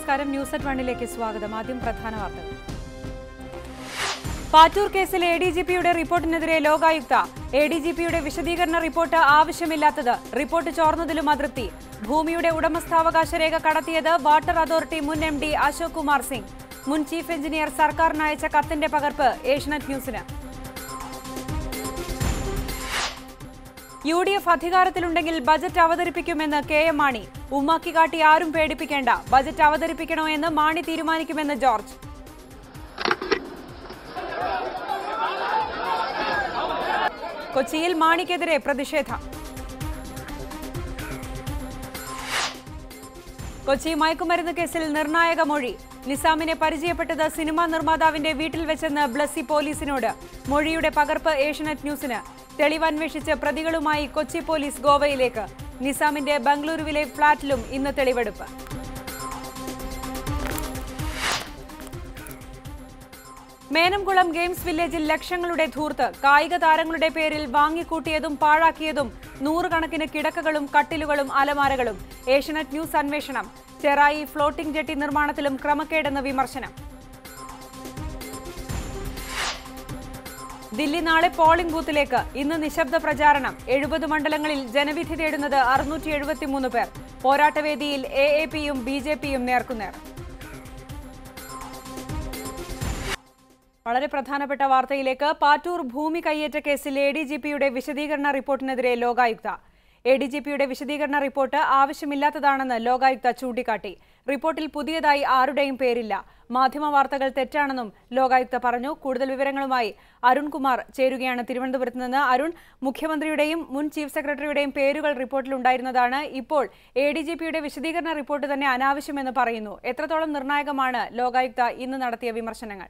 നമസ്കാരം news at വണ്ണിലേക്ക് സ്വാഗതം ആദ്യം പ്രധാന വാർത്തകൾ പാറ്റൂർ കേസിൽ എ ഡി ജി പിയുടെ റിപ്പോർട്ടിനെതിരെ ലോകായുക്ത എ ഡി ജി പിയുടെ വിശദീകരണ റിപ്പോർട്ട് ആവശ്യമില്ലാത്തത് റിപ്പോർട്ട് ചോർന്നതിലും അതൃപ്തി ഭൂമിയുടെ ഉടമസ്ഥാവകാശ രേഖ കടത്തിയത് വാട്ടർ അതോറിറ്റി മുൻ എം ഡി അശോക് കുമാർ സിംഗ് മുൻ ചീഫ് എഞ്ചിനീയർ സർക്കാരിന് അയച്ച കത്തിന്റെ പകർപ്പ് ഏഷ്യനെറ്റ് ന്യൂസിന് യു ഡി എഫ് അധികാരത്തിലുണ്ടെങ്കിൽ ബജറ്റ് അവതരിപ്പിക്കുമെന്ന് കെ എം മാണി ഉമ്മാക്കി കാട്ടി ആരും പേടിപ്പിക്കേണ്ട ബജറ്റ് അവതരിപ്പിക്കണോ എന്ന് മാണി തീരുമാനിക്കുമെന്ന് ജോർജ് കൊച്ചിയിൽ മാണിക്കെതിരെ പ്രതിഷേധം കൊച്ചി മയക്കുമരുന്ന് കേസിൽ നിർണായക മൊഴി നിസാമിനെ പരിചയപ്പെട്ടത് സിനിമാ നിർമ്മാതാവിന്റെ വീട്ടിൽ വെച്ചെന്ന് ബ്ലസ്സി പോലീസിനോട് മൊഴിയുടെ പകർപ്പ് ഏഷ്യനെറ്റ് ന്യൂസിന് തെളിവ് അന്വേഷിച്ച് പ്രതികളുമായി കൊച്ചി പോലീസ് ഗോവയിലേക്ക് നിസാമിന്റെ ബംഗളൂരുവിലെ ഫ്ളാറ്റിലും ഇന്ന് തെളിവെടുപ്പ് മേനംകുളം ഗെയിംസ് വില്ലേജിൽ ലക്ഷങ്ങളുടെ ധൂർത്ത് കായിക താരങ്ങളുടെ പേരിൽ വാങ്ങിക്കൂട്ടിയതും പാഴാക്കിയതും നൂറുകണക്കിന് കിടക്കകളും കട്ടിലുകളും അലമാരകളും ഏഷ്യനെറ്റ് ന്യൂസ് അന്വേഷണം ചെറായി ഫ്ലോട്ടിംഗ് ജെട്ടി നിർമ്മാണത്തിലും ക്രമക്കേടെന്ന് വിമർശനം ദില്ലി നാളെ പോളിംഗ് ബൂത്തിലേക്ക് ഇന്ന് നിശബ്ദ പ്രചാരണം എഴുപത് മണ്ഡലങ്ങളിൽ ജനവിധി തേടുന്നത് അറുന്നൂറ്റി എഴുപത്തിമൂന്ന് പേർ പോരാട്ടവേദിയിൽ എ എ പിയും ബി ജെ പിയും നേർക്കുനേർ വളരെ പ്രധാനപ്പെട്ട വാർത്തയിലേക്ക് പാറ്റൂർ ഭൂമി കയ്യേറ്റ കേസിൽ എ ഡി ജി പിയുടെ വിശദീകരണ റിപ്പോർട്ടിനെതിരെ ലോകായുക്ത എ ഡി ജി പിയുടെ വിശദീകരണ റിപ്പോർട്ട് ആവശ്യമില്ലാത്തതാണെന്ന് ലോകായുക്ത ചൂണ്ടിക്കാട്ടി റിപ്പോർട്ടിൽ പുതിയതായി ആരുടെയും പേരില്ല മാധ്യമ വാർത്തകൾ തെറ്റാണെന്നും ലോകായുക്ത പറഞ്ഞു കൂടുതൽ വിവരങ്ങളുമായി അരുൺകുമാർ ചേരുകയാണ് തിരുവനന്തപുരത്ത് നിന്ന് അരുൺ മുഖ്യമന്ത്രിയുടെയും മുൻ ചീഫ് സെക്രട്ടറിയുടെയും പേരുകൾ റിപ്പോർട്ടിൽ ഉണ്ടായിരുന്നതാണ് ഇപ്പോൾ എ ഡി ജി പിയുടെ വിശദീകരണ റിപ്പോർട്ട് തന്നെ അനാവശ്യമെന്ന് പറയുന്നു എത്രത്തോളം നിർണായകമാണ് ലോകായുക്ത ഇന്ന് നടത്തിയ വിമർശനങ്ങൾ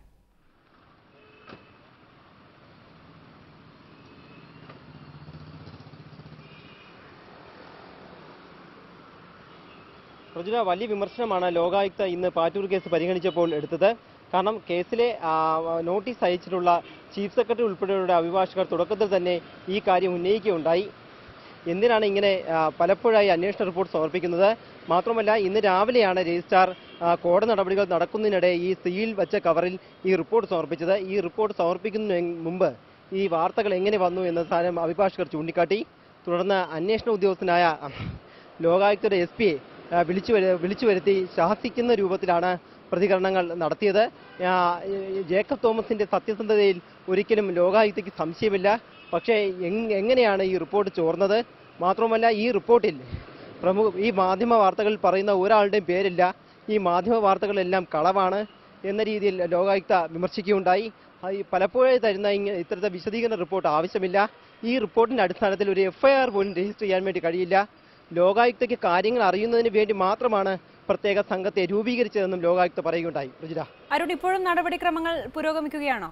പ്രജുല വലിയ വിമർശനമാണ് ലോകായുക്ത ഇന്ന് പാറ്റൂർ കേസ് പരിഗണിച്ചപ്പോൾ എടുത്തത് കാരണം കേസിലെ ആ, നോട്ടീസ് അയച്ചിട്ടുള്ള ചീഫ് സെക്രട്ടറി ഉൾപ്പെടെയുള്ള അഭിഭാഷകർ തുടക്കത്തിൽ തന്നെ ഈ കാര്യം ഉന്നയിക്കുകയുണ്ടായി എന്തിനാണ് ഇങ്ങനെ ആ, പലപ്പോഴായി അന്വേഷണ റിപ്പോർട്ട് സമർപ്പിക്കുന്നത് മാത്രമല്ല ഇന്ന് രാവിലെയാണ് രജിസ്ട്രാർ ആ, കോടതി നടപടികൾ നടക്കുന്നതിനിടെ ഈ സീൽ വെച്ച കവറിൽ ഈ റിപ്പോർട്ട് സമർപ്പിച്ചത് ഈ റിപ്പോർട്ട് സമർപ്പിക്കുന്നതിന് മുമ്പ് ഈ വാർത്തകൾ എങ്ങനെ വന്നു എന്ന സാധനം അഭിഭാഷകർ ചൂണ്ടിക്കാട്ടി തുടർന്ന് അന്വേഷണ ഉദ്യോഗസ്ഥനായ ലോകായുക്തയുടെ എസ് പിയെ വിളിച്ചു വരു- വിളിച്ചു വരുത്തി ശാസിക്കുന്ന രൂപത്തിലാണ് പ്രതികരണങ്ങൾ നടത്തിയത് ആ, ഈ ജേക്കബ് തോമസിന്റെ സത്യസന്ധതയിൽ ഒരിക്കലും ലോകായുക്തയ്ക്ക് സംശയമില്ല പക്ഷേ എങ്- എങ്ങനെയാണ് ഈ റിപ്പോർട്ട് ചോർന്നത് മാത്രമല്ല ഈ റിപ്പോർട്ടിൽ പ്രമുഖ ഈ മാധ്യമ വാർത്തകളിൽ പറയുന്ന ഒരാളുടെയും പേരില്ല ഈ മാധ്യമ വാർത്തകളെല്ലാം കളവാണ് എന്ന രീതിയിൽ ലോകായുക്ത വിമർശിക്കുകയുണ്ടായി ആ, ഈ പലപ്പോഴായി തരുന്ന ഇങ്ങ- ഇത്തരത്തെ വിശദീകരണ റിപ്പോർട്ട് ആവശ്യമില്ല ഈ റിപ്പോർട്ടിന്റെ അടിസ്ഥാനത്തിൽ ഒരു എഫ്ഐആർ പോലും രജിസ്റ്റർ ചെയ്യാൻ വേണ്ടി കഴിയില്ല ലോകായുക്തയ്ക്ക് കാര്യങ്ങൾ അറിയുന്നതിന് വേണ്ടി മാത്രമാണ് പ്രത്യേക സംഘത്തെ രൂപീകരിച്ചതെന്നും ലോകായുക്ത പറയുകയുണ്ടായി രുചിര അരുൺ ഇപ്പോഴും നടപടിക്രമങ്ങൾ പുരോഗമിക്കുകയാണോ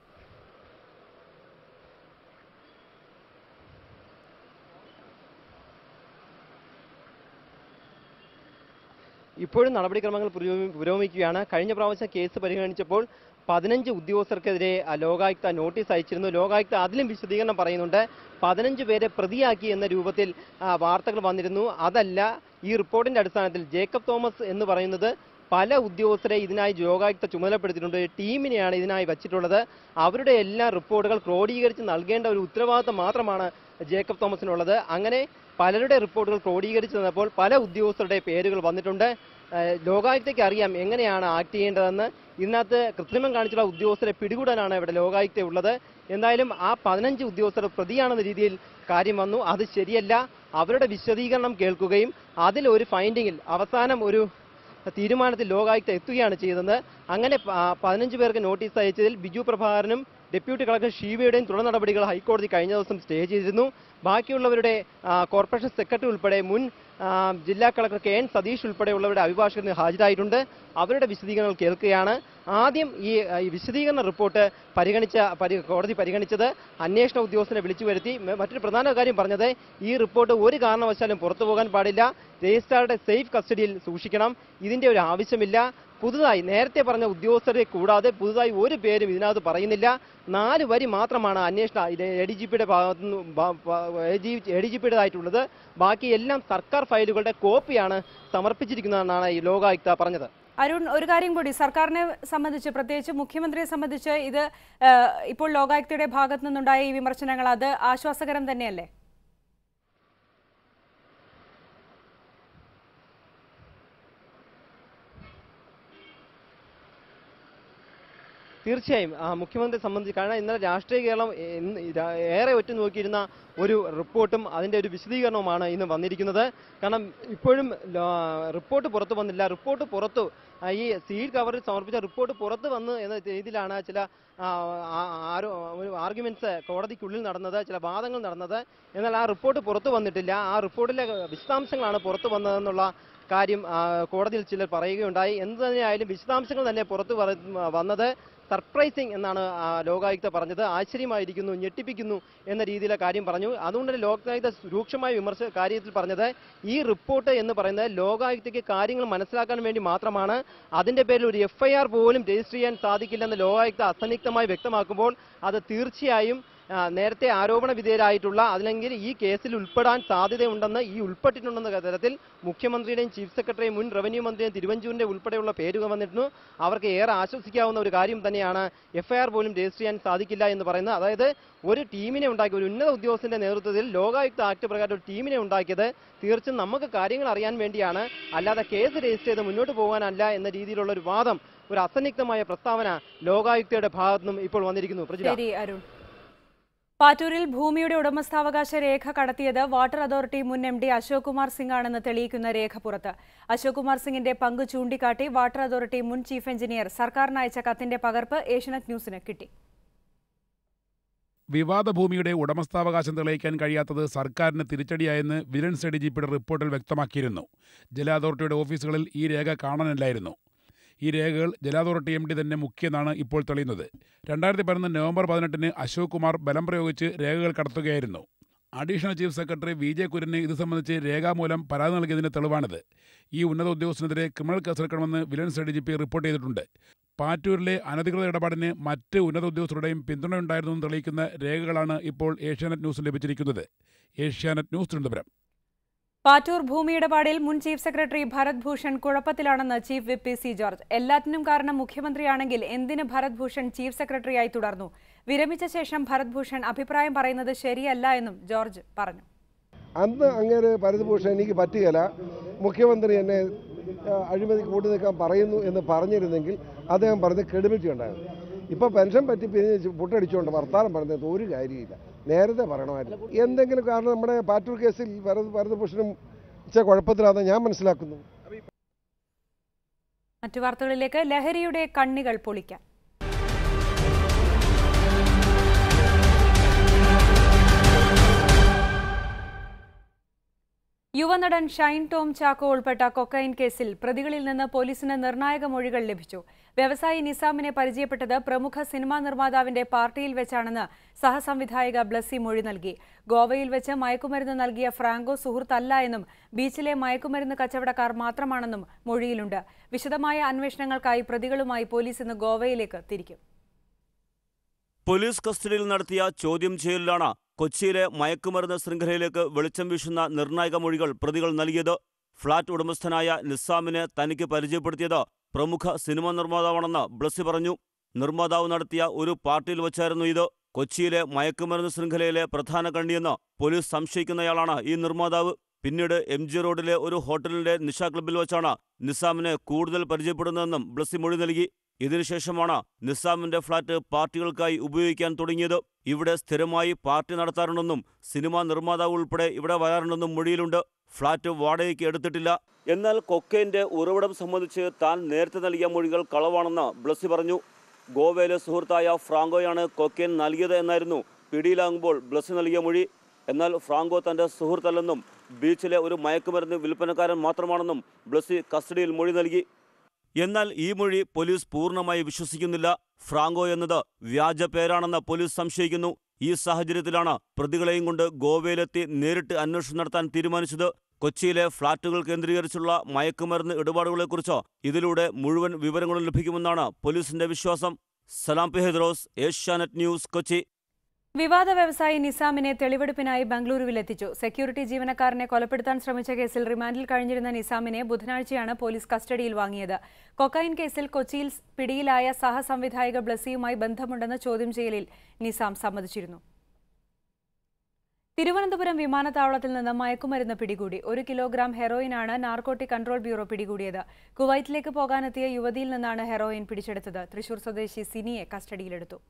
ഇപ്പോഴും നടപടിക്രമങ്ങൾ പുരോഗമി- പുരോഗമിക്കുകയാണ് കഴിഞ്ഞ പ്രാവശ്യം കേസ് പരിഗണിച്ചപ്പോൾ പതിനഞ്ച് ഉദ്യോഗസ്ഥർക്കെതിരെ ആ, ലോകായുക്ത നോട്ടീസ് അയച്ചിരുന്നു ലോകായുക്ത അതിലും വിശദീകരണം പറയുന്നുണ്ട് പതിനഞ്ച് പേരെ പ്രതിയാക്കി എന്ന രൂപത്തിൽ ആ, വാർത്തകൾ വന്നിരുന്നു അതല്ല ഈ റിപ്പോർട്ടിന്റെ അടിസ്ഥാനത്തിൽ ജേക്കബ് തോമസ് എന്ന് പറയുന്നത് പല ഉദ്യോഗസ്ഥരെ ഇതിനായി ലോകായുക്ത ചുമതലപ്പെടുത്തിയിട്ടുണ്ട് ഒരു ടീമിനെയാണ് ഇതിനായി വച്ചിട്ടുള്ളത് അവരുടെ എല്ലാ റിപ്പോർട്ടുകൾ ക്രോഡീകരിച്ച് നൽകേണ്ട ഒരു ഉത്തരവാദിത്തം മാത്രമാണ് ജേക്കബ് തോമസിനുള്ളത് അങ്ങനെ പലരുടെ റിപ്പോർട്ടുകൾ ക്രോഡീകരിച്ച് തന്നപ്പോൾ പല ഉദ്യോഗസ്ഥരുടെ പേരുകൾ വന്നിട്ടുണ്ട് ഏഹ് ലോകായുക്തയ്ക്ക് അറിയാം എങ്ങനെയാണ് ആക്ട് ചെയ്യേണ്ടതെന്ന് ഇതിനകത്ത് കൃത്രിമം കാണിച്ചുള്ള ഉദ്യോഗസ്ഥരെ പിടികൂടാനാണ് ഇവിടെ ലോകായുക്ത ഉള്ളത് എന്തായാലും ആ പതിനഞ്ച് ഉദ്യോഗസ്ഥർ പ്രതിയാണെന്ന രീതിയിൽ കാര്യം വന്നു അത് ശരിയല്ല അവരുടെ വിശദീകരണം കേൾക്കുകയും അതിൽ ഒരു ഫൈൻഡിങ്ങിൽ അവസാനം ഒരു തീരുമാനത്തിൽ ലോകായുക്ത എത്തുകയാണ് ചെയ്തത് അങ്ങനെ പ- ആ പതിനഞ്ച് പേർക്ക് നോട്ടീസ് അയച്ചതിൽ ബിജു പ്രഭാകരനും ഡെപ്യൂട്ടി കളക്ടർ ഷീവയുടെയും തുടർ നടപടികൾ ഹൈക്കോടതി കഴിഞ്ഞ ദിവസം സ്റ്റേ ചെയ്തിരുന്നു ബാക്കിയുള്ളവരുടെ ആ, കോർപ്പറേഷൻ സെക്രട്ടറി ഉൾപ്പെടെ മുൻ ആ, ജില്ലാ കളക്ടർ കെ എൻ സതീഷ് ഉൾപ്പെടെയുള്ളവരുടെ അഭിഭാഷകന് ഹാജരായിട്ടുണ്ട് അവരുടെ വിശദീകരണങ്ങൾ കേൾക്കുകയാണ് ആദ്യം ഈ ആ, ഈ വിശദീകരണ റിപ്പോർട്ട് പരിഗണിച്ച പരി- കോടതി പരിഗണിച്ചത് അന്വേഷണ ഉദ്യോഗസ്ഥനെ വിളിച്ചു വരുത്തി മ- മറ്റൊരു പ്രധാന കാര്യം പറഞ്ഞത് ഈ റിപ്പോർട്ട് ഒരു കാരണവശാലും പുറത്തു പോകാൻ പാടില്ല രജിസ്ട്രാറുടെ സേഫ് കസ്റ്റഡിയിൽ സൂക്ഷിക്കണം ഇതിന്റെ ഒരു ആവശ്യമില്ല പുതുതായി നേരത്തെ പറഞ്ഞ ഉദ്യോഗസ്ഥരെ കൂടാതെ പുതുതായി ഒരു പേരും ഇതിനകത്ത് പറയുന്നില്ല നാല് വരി മാത്രമാണ് അന്വേഷണ എ ഡി ജി പിയുടെ ഭാഗത്തുനിന്ന് എ ഡി ജി പിയുടേതായിട്ടുള്ളത് ബാക്കി എല്ലാം സർക്കാർ ഫയലുകളുടെ കോപ്പിയാണ് സമർപ്പിച്ചിരിക്കുന്നതെന്നാണ് ഈ ലോകായുക്ത പറഞ്ഞത് അരുൺ ഒരു കാര്യം കൂടി സർക്കാരിനെ സംബന്ധിച്ച് പ്രത്യേകിച്ച് മുഖ്യമന്ത്രിയെ സംബന്ധിച്ച് ഇത് ആ, ഇപ്പോൾ ലോകായുക്തയുടെ ഭാഗത്തു നിന്നുണ്ടായ ഈ വിമർശനങ്ങൾ അത് ആശ്വാസകരം തന്നെയല്ലേ തീർച്ചയായും ആ, മുഖ്യമന്ത്രിയെ സംബന്ധിച്ച് കാരണം ഇന്നലെ രാഷ്ട്രീയ കേരളം ഇന്ന് രാ- ഏറെ ഒറ്റുനോക്കിയിരുന്ന ഒരു റിപ്പോർട്ടും അതിന്റെ ഒരു വിശദീകരണവുമാണ് ഇന്ന് വന്നിരിക്കുന്നത് കാരണം ഇപ്പോഴും ലോ- റിപ്പോർട്ട് പുറത്തു വന്നില്ല റിപ്പോർട്ട് പുറത്തു ആ, ഈ സീൽ കവറിൽ സമർപ്പിച്ച റിപ്പോർട്ട് പുറത്തു വന്നു എന്ന രീതിയിലാണ് ചില ആ, ആ- ആരോ ഒരു ആർഗ്യുമെന്റ്സ് കോടതിക്കുള്ളിൽ നടന്നത് ചില വാദങ്ങൾ നടന്നത് എന്നാൽ ആ റിപ്പോർട്ട് പുറത്തു വന്നിട്ടില്ല ആ റിപ്പോർട്ടിലെ വിശദാംശങ്ങളാണ് പുറത്തു വന്നതെന്നുള്ള കാര്യം ആ, കോടതിയിൽ ചിലർ പറയുകയുണ്ടായി എന്ത് തന്നെയായാലും വിശദാംശങ്ങൾ തന്നെ പുറത്തു വര- വന്നത് സർപ്രൈസിങ് എന്നാണ് ആ, ലോകായുക്ത പറഞ്ഞത് ആശ്ചര്യമായിരിക്കുന്നു ഞെട്ടിപ്പിക്കുന്നു എന്ന രീതിയിലെ കാര്യം പറഞ്ഞു അതുകൊണ്ട് തന്നെ ലോകായുക്ത രൂക്ഷമായ വിമർശ കാര്യത്തിൽ പറഞ്ഞത് ഈ റിപ്പോർട്ട് എന്ന് പറയുന്നത് ലോകായുക്തയ്ക്ക് കാര്യങ്ങൾ മനസ്സിലാക്കാൻ വേണ്ടി മാത്രമാണ് അതിന്റെ പേരിൽ ഒരു എഫ്ഐആർ പോലും രജിസ്റ്റർ ചെയ്യാൻ സാധിക്കില്ലെന്ന് ലോകായുക്ത അസന്നിഗ്ധമായി വ്യക്തമാക്കുമ്പോൾ അത് തീർച്ചയായും ആ, നേരത്തെ ആരോപണ വിധേയരായിട്ടുള്ള അല്ലെങ്കിൽ ഈ കേസിൽ ഉൾപ്പെടാൻ സാധ്യതയുണ്ടെന്ന് ഈ ഉൾപ്പെട്ടിട്ടുണ്ടെന്ന തരത്തിൽ മുഖ്യമന്ത്രിയുടെയും ചീഫ് സെക്രട്ടറിയും മുൻ റവന്യൂ മന്ത്രിയും തിരുവഞ്ചൂരിന്റെ ഉൾപ്പെടെയുള്ള പേരുകൾ വന്നിരുന്നു അവർക്ക് ഏറെ ആശ്വസിക്കാവുന്ന ഒരു കാര്യം തന്നെയാണ് എഫ്ഐആർ പോലും രജിസ്റ്റർ ചെയ്യാൻ സാധിക്കില്ല എന്ന് പറയുന്നത് അതായത് ഒരു ടീമിനെ ഉണ്ടാക്കി ഒരു ഉന്നത ഉദ്യോഗസ്ഥന്റെ നേതൃത്വത്തിൽ ലോകായുക്ത ആക്ട് പ്രകാരം ഒരു ടീമിനെ ഉണ്ടാക്കിയത് തീർച്ചും നമുക്ക് കാര്യങ്ങൾ അറിയാൻ വേണ്ടിയാണ് അല്ലാതെ കേസ് രജിസ്റ്റർ ചെയ്ത് മുന്നോട്ട് പോകാനല്ല എന്ന രീതിയിലുള്ള ഒരു വാദം ഒരു അസന്നിഗ്ധമായ പ്രസ്താവന ലോകായുക്തയുടെ ഭാഗത്തു നിന്നും ഇപ്പോൾ വന്നിരിക്കുന്നു പ്രജില ശരി അരുൺ പാറ്റൂരിൽ ഭൂമിയുടെ ഉടമസ്ഥാവകാശ രേഖ കടത്തിയത് വാട്ടർ അതോറിറ്റി മുൻ എം ഡി അശോക് കുമാർ സിംഗ് ആണെന്ന് തെളിയിക്കുന്ന രേഖ പുറത്ത് അശോക് കുമാർ സിംഗിന്റെ പങ്ക് ചൂണ്ടിക്കാട്ടി വാട്ടർ അതോറിറ്റി മുൻ ചീഫ് എഞ്ചിനീയർ സർക്കാരിന് അയച്ച കത്തിന്റെ പകർപ്പ് ഏഷ്യനെറ്റ് ന്യൂസിന് കിട്ടി വിവാദ ഭൂമിയുടെ ഉടമസ്ഥാവകാശം തെളിയിക്കാൻ കഴിയാത്തത് സർക്കാരിന് തിരിച്ചടിയായെന്ന് വിജിലൻസ് എ ഡി ജി പിയുടെ റിപ്പോർട്ടിൽ വ്യക്തമാക്കിയിരുന്നു ജല അതോറിറ്റിയുടെ ഓഫീസുകളിൽ ഈ രേഖ കാണാനില്ലായിരുന്നു ഈ രേഖകൾ ജല അതോറിറ്റി എം ഡി തന്നെ മുഖ്യെന്നാണ് ഇപ്പോൾ തെളിയുന്നത് രണ്ടായിരത്തി പതിനൊന്ന് നവംബർ പതിനെട്ടിന് അശോക് കുമാർ ബലം പ്രയോഗിച്ച് രേഖകൾ കടത്തുകയായിരുന്നു additional chief secretary V J കുര്യന് ഇത് സംബന്ധിച്ച് രേഖാമൂലം പരാതി നൽകിയതിന്റെ തെളിവാണിത് ഈ ഉന്നത ഉദ്യോഗസ്ഥനെതിരെ ക്രിമിനൽ കേസെടുക്കണമെന്ന് vigilance A D G P report ചെയ്തിട്ടുണ്ട് പാറ്റൂരിലെ അനധികൃത ഇടപാടിന് മറ്റ് ഉന്നത ഉദ്യോഗസ്ഥരുടെയും പിന്തുണയുണ്ടായിരുന്നെന്ന് തെളിയിക്കുന്ന രേഖകളാണ് ഇപ്പോൾ ഏഷ്യാനെറ്റ് ന്യൂസിന് ലഭിച്ചിരിക്കുന്നത് ഏഷ്യാനെറ്റ് ന്യൂസ് തിരുവനന്തപുരം പാറ്റൂർ ഭൂമി ഇടപാടിൽ മുൻ ചീഫ് സെക്രട്ടറി ഭരത് ഭൂഷൺ കുഴപ്പത്തിലാണെന്ന് chief whip P C George എല്ലാറ്റിനും കാരണം മുഖ്യമന്ത്രിയാണെങ്കിൽ എന്തിന് ഭരത് ഭൂഷൺ ചീഫ് സെക്രട്ടറിയായി തുടർന്നു വിരമിച്ച ശേഷം ഭരത് ഭൂഷൺ അഭിപ്രായം പറയുന്നത് ശരിയല്ല എന്നും ജോർജ് പറഞ്ഞു അന്ന് അങ്ങേര് ഭരതഭൂഷൺ എനിക്ക് പറ്റുകയില്ല മുഖ്യമന്ത്രി എന്നെ ആ, അഴിമതിക്ക് കൂട്ടു നിൽക്കാൻ പറയുന്നു എന്ന് പറഞ്ഞിരുന്നെങ്കിൽ അദ്ദേഹം പറഞ്ഞ ക്രെഡിബിലിറ്റി ഉണ്ടായിരുന്നു ഇപ്പോൾ പെൻഷൻ പറ്റി പിരിഞ്ഞ് പുട്ടടിച്ചുകൊണ്ട് വർത്താനം പറഞ്ഞത് ഒരു കാര്യമില്ല നേരത്തെ പറയണമായിരുന്നു എന്തെങ്കിലും കാരണം നമ്മുടെ പാറ്റൂർ കേസിൽ ഭരത് ഭരതഭൂഷണും ഇച്ച കുഴപ്പത്തിലാണെന്ന് ഞാൻ മനസ്സിലാക്കുന്നു മറ്റു വാർത്തകളിലേക്ക് ലഹരിയുടെ കണ്ണികൾ പൊളിക്കാൻ യുവനടൻ ഷൈൻ ടോം ചാക്കോ ഉൾപ്പെട്ട കൊക്കൈൻ കേസിൽ പ്രതികളിൽ നിന്ന് പോലീസിന് നിർണായക മൊഴികൾ ലഭിച്ചു വ്യവസായി നിസാമിനെ പരിചയപ്പെട്ടത് പ്രമുഖ സിനിമാ നിർമ്മാതാവിന്റെ പാർട്ടിയിൽ വെച്ചാണെന്ന് സഹസംവിധായക ബ്ലസ്സി മൊഴി നൽകി ഗോവയിൽ വെച്ച് മയക്കുമരുന്ന് നൽകിയ ഫ്രാങ്കോ സുഹൃത്തല്ല എന്നും ബീച്ചിലെ മയക്കുമരുന്ന് കച്ചവടക്കാർ മാത്രമാണെന്നും മൊഴിയിലുണ്ട് വിശദമായ അന്വേഷണങ്ങൾക്കായി പ്രതികളുമായി പോലീസ് ഇന്ന് ഗോവയിലേക്ക് തിരിക്കും പോലീസ് കസ്റ്റഡിയിൽ നടത്തിയ ചോദ്യം ചെയ്യലിലാണ് കൊച്ചിയിലെ മയക്കുമരുന്ന് ശൃംഖലയിലേക്ക് വെളിച്ചം വീശുന്ന നിർണായക മൊഴികൾ പ്രതികൾ നൽകിയത് ഫ്ളാറ്റ് ഉടമസ്ഥനായ നിസാമിനെ തനിക്ക് പരിചയപ്പെടുത്തിയത് പ്രമുഖ സിനിമാ നിർമ്മാതാവാണെന്ന് ബ്ലസ്സി പറഞ്ഞു നിർമ്മാതാവ് നടത്തിയ ഒരു പാർട്ടിയിൽ വച്ചായിരുന്നു ഇത് കൊച്ചിയിലെ മയക്കുമരുന്ന് ശൃംഖലയിലെ പ്രധാന കണ്ണിയെന്ന് പോലീസ് സംശയിക്കുന്നയാളാണ് ഈ നിർമ്മാതാവ് പിന്നീട് എം ജി റോഡിലെ ഒരു ഹോട്ടലിന്റെ നിശാ ക്ലബ്ബിൽ വെച്ചാണ് നിസാമിനെ കൂടുതൽ പരിചയപ്പെടുന്നതെന്നും ബ്ലസ്സി മൊഴി നൽകി ഇതിനുശേഷമാണ് നിസാമിന്റെ ഫ്ളാറ്റ് പാർട്ടികൾക്കായി ഉപയോഗിക്കാൻ തുടങ്ങിയത് ഇവിടെ സ്ഥിരമായി പാർട്ടി നടത്താറുണ്ടെന്നും സിനിമാ നിർമ്മാതാവ് ഉൾപ്പെടെ ഇവിടെ വരാറുണ്ടെന്നും മൊഴിയിലുണ്ട് ഫ്ളാറ്റ് വാടകയ്ക്ക് എടുത്തിട്ടില്ല എന്നാൽ കൊക്കൈന്റെ ഉറവിടം സംബന്ധിച്ച് താൻ നേരത്തെ നൽകിയ മൊഴികൾ കളവാണെന്ന് ബ്ലസ്സി പറഞ്ഞു ഗോവയിലെ സുഹൃത്തായ ഫ്രാങ്കോയാണ് കൊക്കൈൻ നൽകിയത് എന്നായിരുന്നു പിടിയിലാകുമ്പോൾ ബ്ലസ്സി നൽകിയ മൊഴി എന്നാൽ ഫ്രാങ്കോ തന്റെ സുഹൃത്തല്ലെന്നും ബീച്ചിലെ ഒരു മയക്കുമരുന്ന് വിൽപ്പനക്കാരൻ മാത്രമാണെന്നും ബ്ലസ്സി കസ്റ്റഡിയിൽ മൊഴി നൽകി എന്നാൽ ഈ മൊഴി പോലീസ് പൂർണ്ണമായി വിശ്വസിക്കുന്നില്ല ഫ്രാങ്കോ എന്നത് വ്യാജ പേരാണെന്ന് പോലീസ് സംശയിക്കുന്നു ഈ സാഹചര്യത്തിലാണ് പ്രതികളെയും കൊണ്ട് ഗോവയിലെത്തി നേരിട്ട് അന്വേഷണം നടത്താൻ തീരുമാനിച്ചത് കൊച്ചിയിലെ ഫ്ളാറ്റുകൾ കേന്ദ്രീകരിച്ചുള്ള മയക്കുമരുന്ന് ഇടപാടുകളെക്കുറിച്ച് ഇതിലൂടെ മുഴുവൻ വിവരങ്ങളും ലഭിക്കുമെന്നാണ് പോലീസിന്റെ വിശ്വാസം സലാം പി ഹെദ്രോസ് ഏഷ്യാനെറ്റ് ന്യൂസ് കൊച്ചി വിവാദ വ്യവസായി നിസാമിനെ തെളിവെടുപ്പിനായി ബംഗളൂരുവിലെത്തിച്ചു സെക്യൂരിറ്റി ജീവനക്കാരനെ കൊലപ്പെടുത്താൻ ശ്രമിച്ച കേസിൽ റിമാൻഡിൽ കഴിഞ്ഞിരുന്ന നിസാമിനെ ബുധനാഴ്ചയാണ് പോലീസ് കസ്റ്റഡിയിൽ വാങ്ങിയത് കൊക്കൈൻ കേസിൽ കൊച്ചിയിൽ പിടിയിലായ സഹസംവിധായക ബ്ലസ്സിയുമായി ബന്ധമുണ്ടെന്ന ചോദ്യം ചെയ്യലിൽ നിസാം സമ്മതിച്ചിരുന്നു തിരുവനന്തപുരം വിമാനത്താവളത്തിൽ നിന്ന് മയക്കുമരുന്ന് പിടികൂടി ഒരു കിലോഗ്രാം ഹെറോയിനാണ് നാർക്കോട്ടിക് കൺട്രോൾ ബ്യൂറോ പിടികൂടിയത് കുവൈറ്റിലേക്ക് പോകാനെത്തിയ യുവതിയിൽ നിന്നാണ് ഹെറോയിൻ പിടിച്ചെടുത്തത് തൃശൂർ സ്വദേശി സിനിയെ കസ്റ്റഡിയിലെടുത്തു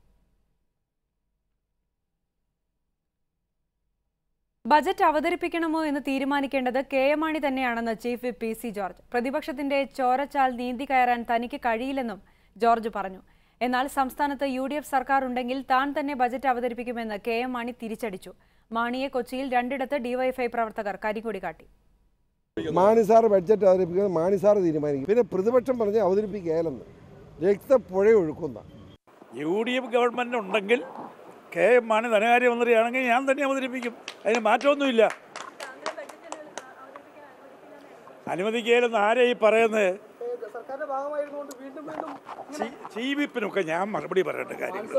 ബജറ്റ് അവതരിപ്പിക്കണമോ എന്ന് തീരുമാനിക്കേണ്ടത് കെ എം മാണി തന്നെയാണെന്ന് chief whip P C George പ്രതിപക്ഷത്തിന്റെ ചോരച്ചാൽ നീന്തി കയറാൻ തനിക്ക് കഴിയില്ലെന്നും ജോർജ് പറഞ്ഞു എന്നാൽ സംസ്ഥാനത്ത് യു ഡി എഫ് സർക്കാർ ഉണ്ടെങ്കിൽ താൻ തന്നെ ബജറ്റ് അവതരിപ്പിക്കുമെന്ന് കെ എം മാണി തിരിച്ചടിച്ചു മാണിയെ കൊച്ചിയിൽ രണ്ടിടത്ത് ഡിവൈഎഫ്ഐ പ്രവർത്തകർ കരികൊടി കാട്ടി മാണി സാർ ബഡ്ജറ്റ് അവതരിപ്പിക്കുന്നത് മാണി സാർ തീരുമാനിക്കും പിന്നെ പ്രതിപക്ഷം പറഞ്ഞ് അവതരിപ്പിക്കുകയല്ലെന്ന് രക്തപ്പുഴ ഒഴുക്കുന്ന യു ഡി എഫ് ഗവൺമെൻറ് ഉണ്ടെങ്കിൽ കെ എം മാണി ധനകാര്യമന്ത്രിയാണെങ്കിൽ ഞാൻ തന്നെ അവതരിപ്പിക്കും അതിന് മാറ്റമൊന്നുമില്ല അനുവദിക്കുകയില്ലെന്ന് ആരെ ഈ പറയുന്നത് ചീവിപ്പിനൊക്കെ ഞാൻ മറുപടി പറയേണ്ട കാര്യങ്ങൾ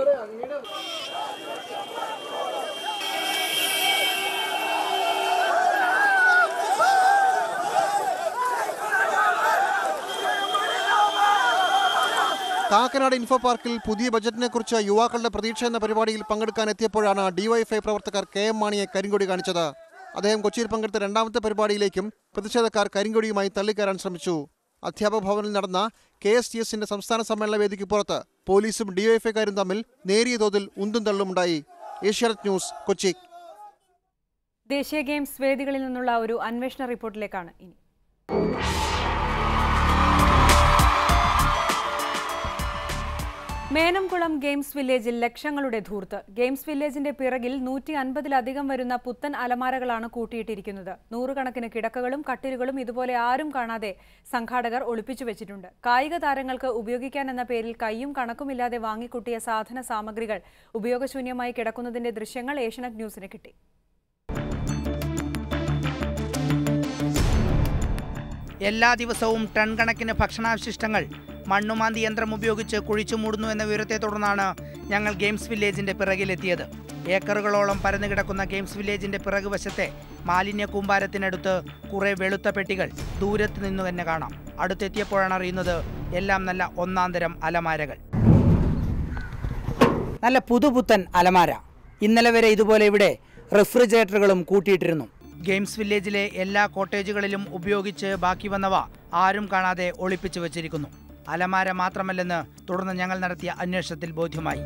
കാക്കനാട് ഇൻഫോ പാർക്കിൽ പുതിയ ബജറ്റിനെ കുറിച്ച് യുവാക്കളുടെ പ്രതീക്ഷ എന്ന പരിപാടിയിൽ പങ്കെടുക്കാൻ എത്തിയപ്പോഴാണ് ഡിവൈഎഫ്ഐ പ്രവർത്തകർ കെ എം മാണിയെ കരിങ്കൊടി കാണിച്ചത് അദ്ദേഹം കൊച്ചിയിൽ പങ്കെടുത്ത രണ്ടാമത്തെ പരിപാടിയിലേക്കും പ്രതിഷേധക്കാർ കരിങ്കൊടിയുമായി തള്ളിക്കയറാൻ ശ്രമിച്ചു അധ്യാപക ഭവനിൽ നടന്ന കെ എസ് ടി എസിന്റെ സംസ്ഥാന സമ്മേളന വേദിക്ക് പുറത്ത് പോലീസും ഡിവൈഎഫ്ഐക്കാരും തമ്മിൽ നേരിയ തോതിൽ ഉന്തും തള്ളുമുണ്ടായി ഏഷ്യാനെറ്റ് ന്യൂസ് കൊച്ചി ദേശീയ ഗെയിംസ് വേദികളിൽ നിന്നുള്ള ഒരു അന്വേഷണ റിപ്പോർട്ടിലേക്കാണ് ഇനി മേനംകുളം ഗെയിംസ് വില്ലേജിൽ ലക്ഷങ്ങളുടെ ധൂർത്ത് ഗെയിംസ് വില്ലേജിന്റെ പിറകിൽ നൂറ്റി അൻപതിലധികം വരുന്ന പുത്തൻ അലമാരകളാണ് കൂട്ടിയിട്ടിരിക്കുന്നത് നൂറുകണക്കിന് കിടക്കകളും കട്ടിലുകളും ഇതുപോലെ ആരും കാണാതെ സംഘാടകർ ഒളിപ്പിച്ചു വെച്ചിട്ടുണ്ട് കായിക താരങ്ങൾക്ക് ഉപയോഗിക്കാൻ എന്ന പേരിൽ കൈയും കണക്കുമില്ലാതെ വാങ്ങിക്കൂട്ടിയ സാധന സാമഗ്രികൾ ഉപയോഗശൂന്യമായി കിടക്കുന്നതിന്റെ ദൃശ്യങ്ങൾ ഏഷ്യനെറ്റ് ന്യൂസിന് കിട്ടി എല്ലാ ദിവസവും ടൺ കണക്കിന് ഭക്ഷണാവശിഷ്ടങ്ങൾ മണ്ണുമാന്തി യന്ത്രം ഉപയോഗിച്ച് കുഴിച്ചു മൂടുന്നു എന്ന വിവരത്തെ തുടർന്നാണ് ഞങ്ങൾ ഗെയിംസ് വില്ലേജിന്റെ പിറകിലെത്തിയത് ഏക്കറുകളോളം പരന്നു കിടക്കുന്ന ഗെയിംസ് വില്ലേജിന്റെ പിറകുവശത്തെ മാലിന്യ കൂമ്പാരത്തിനടുത്ത് കുറെ വെളുത്ത പെട്ടികൾ ദൂരത്ത് നിന്നു തന്നെ കാണാം അടുത്തെത്തിയപ്പോഴാണ് അറിയുന്നത് എല്ലാം നല്ല ഒന്നാന്തരം അലമാരകൾ നല്ല പുതുപുത്തൻ അലമാര ഇന്നലെ വരെ ഇതുപോലെ ഇവിടെ റെഫ്രിജറേറ്ററുകളും കൂട്ടിയിട്ടിരുന്നു ഗെയിംസ് വില്ലേജിലെ എല്ലാ കോട്ടേജുകളിലും ഉപയോഗിച്ച് ബാക്കി വന്നവ ആരും കാണാതെ ഒളിപ്പിച്ചു വച്ചിരിക്കുന്നു അലമാര മാത്രമല്ലെന്ന് തുടർന്ന് ഞങ്ങൾ നടത്തിയ അന്വേഷണത്തിൽ ബോധ്യമായി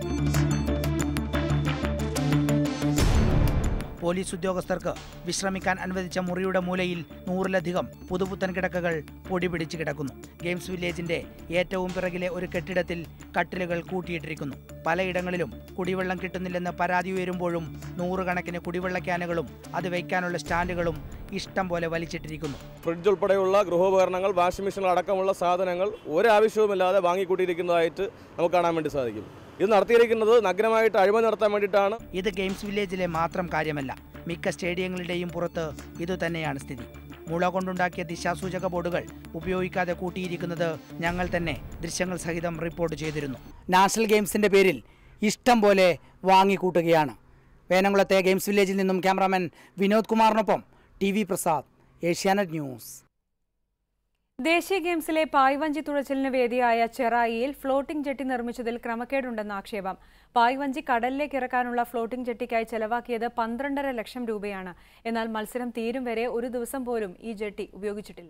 പോലീസ് ഉദ്യോഗസ്ഥർക്ക് വിശ്രമിക്കാൻ അനുവദിച്ച മുറിയുടെ മൂലയിൽ നൂറിലധികം പുതുപുത്തൻ കിടക്കകൾ പൊടി പിടിച്ച് കിടക്കുന്നു ഗെയിംസ് വില്ലേജിന്റെ ഏറ്റവും പിറകിലെ ഒരു കെട്ടിടത്തിൽ കട്ടിലുകൾ കൂട്ടിയിട്ടിരിക്കുന്നു പലയിടങ്ങളിലും കുടിവെള്ളം കിട്ടുന്നില്ലെന്ന് പരാതി ഉയരുമ്പോഴും നൂറുകണക്കിന് കുടിവെള്ള ക്യാനുകളും അത് വയ്ക്കാനുള്ള സ്റ്റാൻഡുകളും ഇഷ്ടം പോലെ വലിച്ചിട്ടിരിക്കുന്നു ഫ്രിഡ്ജ് ഉൾപ്പെടെയുള്ള ഗൃഹോപകരണങ്ങൾ വാഷിംഗ് മെഷീൻ അടക്കമുള്ള സാധനങ്ങൾ ഒരാവശ്യവുമില്ലാതെ വാങ്ങിക്കൂട്ടിയിരിക്കുന്നതായിട്ട് നമുക്ക് കാണാൻ വേണ്ടി സാധിക്കും ഇത് നടത്തിയിരിക്കുന്നത് നഗ്നമായിട്ട് അഴിമതി നടത്താൻ വേണ്ടിയിട്ടാണ് ഇത് ഗെയിംസ് വില്ലേജിലെ മാത്രം കാര്യമല്ല മിക്ക സ്റ്റേഡിയങ്ങളുടെയും പുറത്ത് ഇതുതന്നെയാണ് സ്ഥിതി മുള കൊണ്ടുണ്ടാക്കിയ ദിശാസൂചക ബോർഡുകൾ ഉപയോഗിക്കാതെ കൂട്ടിയിരിക്കുന്നത് ഞങ്ങൾ തന്നെ ദൃശ്യങ്ങൾ സഹിതം റിപ്പോർട്ട് ചെയ്തിരുന്നു നാഷണൽ ഗെയിംസിന്റെ പേരിൽ ഇഷ്ടം പോലെ വാങ്ങിക്കൂട്ടുകയാണ് വേനംകുളത്തെ ഗെയിംസ് വില്ലേജിൽ നിന്നും ക്യാമറാമാൻ വിനോദ് കുമാറിനൊപ്പം T V Prasad Asianet news ദേശീയ ഗെയിംസിലെ പായ്വഞ്ചി തുഴച്ചിലിന് വേദിയായ ചെറായിയിൽ ഫ്ലോട്ടിംഗ് ജെട്ടി നിർമ്മിച്ചതിൽ ക്രമക്കേടുണ്ടെന്ന ആക്ഷേപം പായ്വഞ്ചി കടലിലേക്ക് ഇറക്കാനുള്ള ഫ്ലോട്ടിംഗ് ജെട്ടിക്കായി ചെലവാക്കിയത് പന്ത്രണ്ടര ലക്ഷം രൂപയാണ് എന്നാൽ മത്സരം തീരും വരെ ഒരു ദിവസം പോലും ഈ ജെട്ടി ഉപയോഗിച്ചിട്ടില്ല